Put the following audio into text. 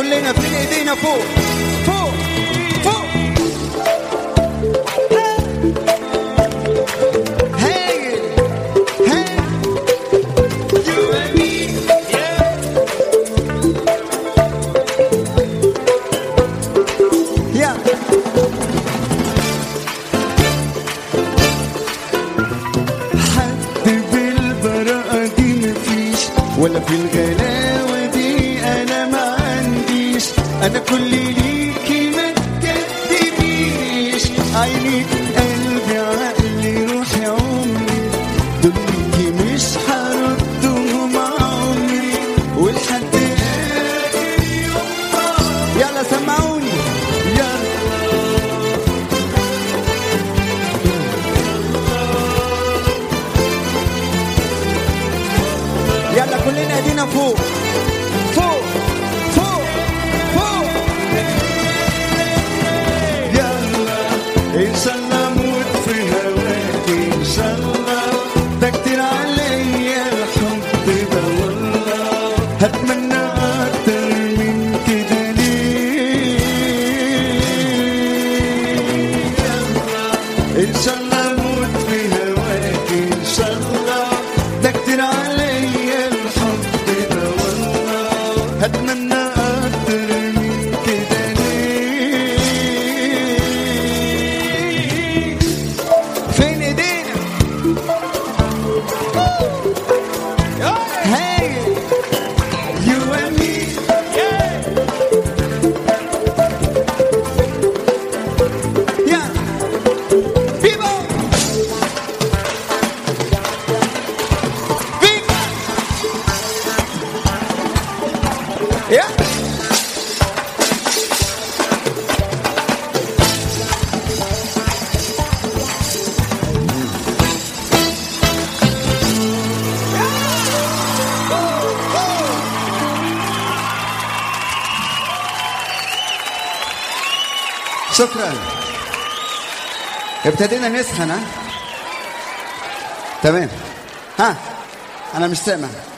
كلنا فين ايدينا فوق فوق فوق هايل هايل You and me, yeah. Yeah. حد بالبراءة دي مفيش ولا في الغلاوة دي أنا ما عنديش أنا كل ليكي ما تكدبيش عينيك قلبي عقلي روحي عمري دول ليكي مش هردهم عمري ولحد آخر يوم يلا سمعوني يلا يلا كلنا ايدينا فوق فوق فوق فوق يلا ان شاء الله اموت في هواك ان شاء الله ده كتير عليا الحب ده والله هتمنى اكتر من كده ليه يلا ان شاء الله اموت في هواك ان شاء الله ده كتير عليا الحب ده والله هتمنى اكتر من كده ليه فين ايدينا هاي يو and me Yeah. Viva! Viva! Yeah. شكرا ابتدينا نسخن ها تمام ها انا مش سامع